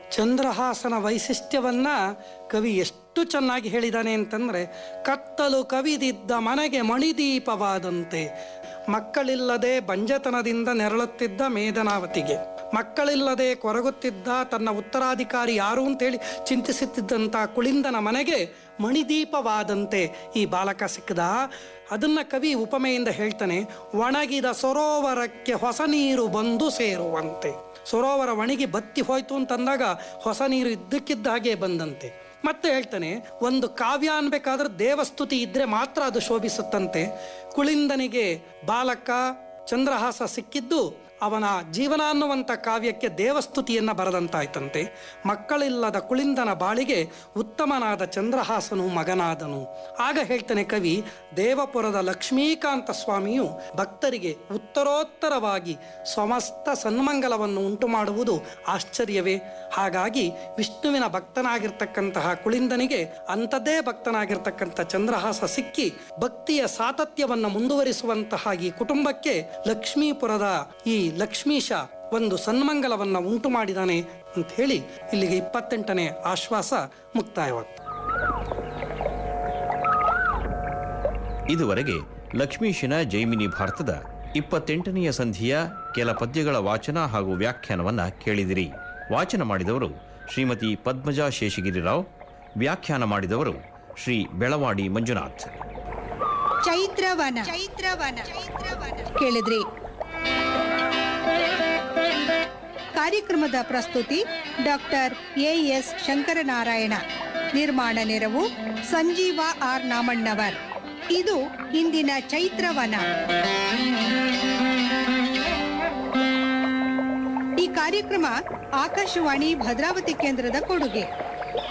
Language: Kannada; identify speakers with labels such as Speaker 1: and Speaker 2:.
Speaker 1: ಚಂದ್ರಹಾಸನ ವೈಶಿಷ್ಟ್ಯವನ್ನ ಕವಿ ಎಷ್ಟು ಚೆನ್ನಾಗಿ ಹೇಳಿದಾನೆ ಅಂತಂದ್ರೆ ಕತ್ತಲು ಕವಿದಿದ್ದ ಮನೆಗೆ ಮಣಿದೀಪವಾದಂತೆ ಮಕ್ಕಳಿಲ್ಲದೆ ಬಂಜತನದಿಂದ ನೆರಳುತ್ತಿದ್ದ ಮೇಧನಾವತಿಗೆ ಮಕ್ಕಳಿಲ್ಲದೆ ಕೊರಗುತ್ತಿದ್ದ ತನ್ನ ಉತ್ತರಾಧಿಕಾರಿ ಯಾರು ಅಂತೇಳಿ ಚಿಂತಿಸುತ್ತಿದ್ದಂಥ ಕುಳಿಂದನ ಮನೆಗೆ ಮಣಿದೀಪವಾದಂತೆ ಈ ಬಾಲಕ ಸಿಕ್ಕದ ಅದನ್ನ ಕವಿ ಉಪಮೆಯಿಂದ ಹೇಳ್ತಾನೆ ಒಣಗಿದ ಸರೋವರಕ್ಕೆ ಹೊಸ ನೀರು ಬಂದು ಸೇರುವಂತೆ ಸರೋವರ ಒಣಗಿ ಬತ್ತಿ ಹೋಯ್ತು ಅಂತಂದಾಗ ಹೊಸ ನೀರು ಇದ್ದಕ್ಕಿದ್ದ ಹಾಗೆ ಬಂದಂತೆ ಮತ್ತೆ ಹೇಳ್ತಾನೆ ಒಂದು ಕಾವ್ಯ ಅನ್ಬೇಕಾದ್ರೆ ದೇವಸ್ತುತಿ ಇದ್ರೆ ಮಾತ್ರ ಅದು ಶೋಭಿಸುತ್ತಂತೆ ಕುಳಿಂದನಿಗೆ ಬಾಲಕ ಚಂದ್ರಹಾಸ ಸಿಕ್ಕಿದ್ದು ಅವನ ಜೀವನ ಅನ್ನುವಂಥ ಕಾವ್ಯಕ್ಕೆ ದೇವಸ್ತುತಿಯನ್ನ ಬರದಂತಾಯ್ತಂತೆ ಮಕ್ಕಳಿಲ್ಲದ ಕುಳಿಂದನ ಬಾಳಿಗೆ ಉತ್ತಮನಾದ ಚಂದ್ರಹಾಸನು ಮಗನಾದನು ಆಗ ಹೇಳ್ತಾನೆ ಕವಿ ದೇವಪುರದ ಲಕ್ಷ್ಮೀಕಾಂತ ಸ್ವಾಮಿಯು ಭಕ್ತರಿಗೆ ಉತ್ತರೋತ್ತರವಾಗಿ ಸಮಸ್ತ ಸನ್ಮಂಗಲವನ್ನು ಉಂಟು ಮಾಡುವುದು ಆಶ್ಚರ್ಯವೇ ಹಾಗಾಗಿ ವಿಷ್ಣುವಿನ ಭಕ್ತನಾಗಿರ್ತಕ್ಕಂತಹ ಕುಳಿಂದನಿಗೆ ಅಂಥದ್ದೇ ಭಕ್ತನಾಗಿರ್ತಕ್ಕಂಥ ಚಂದ್ರಹಾಸ ಸಿಕ್ಕಿ ಭಕ್ತಿಯ ಸಾತತ್ಯವನ್ನು ಮುಂದುವರಿಸುವಂತಹ ಈ ಕುಟುಂಬಕ್ಕೆ ಲಕ್ಷ್ಮೀಪುರದ ಈ ಲಕ್ಷ್ಮೀಶ ಒಂದು ಸನ್ಮಂಗಲವನ್ನ ಉಂಟು ಮಾಡಿದಾನೆ ಅಂತ ಹೇಳಿ ಇಲ್ಲಿಗೆ ಇಪ್ಪತ್ತೆಂಟನೇ ಆಶ್ವಾಸ ಮುಕ್ತಾಯವಾಗ್ತದೆ
Speaker 2: ಇದುವರೆಗೆ ಲಕ್ಷ್ಮೀಶನ ಜೈಮಿನಿ ಭಾರತದ ಇಪ್ಪತ್ತೆಂಟನೆಯ ಸಂಧಿಯ ಕೆಲ ಪದ್ಯಗಳ ವಾಚನ ಹಾಗೂ ವ್ಯಾಖ್ಯಾನವನ್ನ ಕೇಳಿದಿರಿ ವಾಚನ ಮಾಡಿದವರು ಶ್ರೀಮತಿ ಪದ್ಮಜಾ ಶೇಷಗಿರಿರಾವ್ ವ್ಯಾಖ್ಯಾನ ಮಾಡಿದವರು ಶ್ರೀ ಬೆಳವಾಡಿ ಮಂಜುನಾಥ್
Speaker 3: ಚೈತ್ರವನ ಚೈತ್ರವನ ಕೇಳಿದ್ರಿ ಕಾರ್ಯಕ್ರಮದ ಪ್ರಸ್ತುತಿ ಡಾಕ್ಟರ್ ಎ ಎಸ್ ಶಂಕರನಾರಾಯಣ ನಿರ್ಮಾಣ ನೆರವು ಸಂಜೀವ ಆರ್ ನಾಮಣ್ಣವರ್ ಇದು ಇಂದಿನ ಚೈತ್ರವನ ಈ ಕಾರ್ಯಕ್ರಮ ಆಕಾಶವಾಣಿ ಭದ್ರಾವತಿ ಕೇಂದ್ರದ ಕೊಡುಗೆ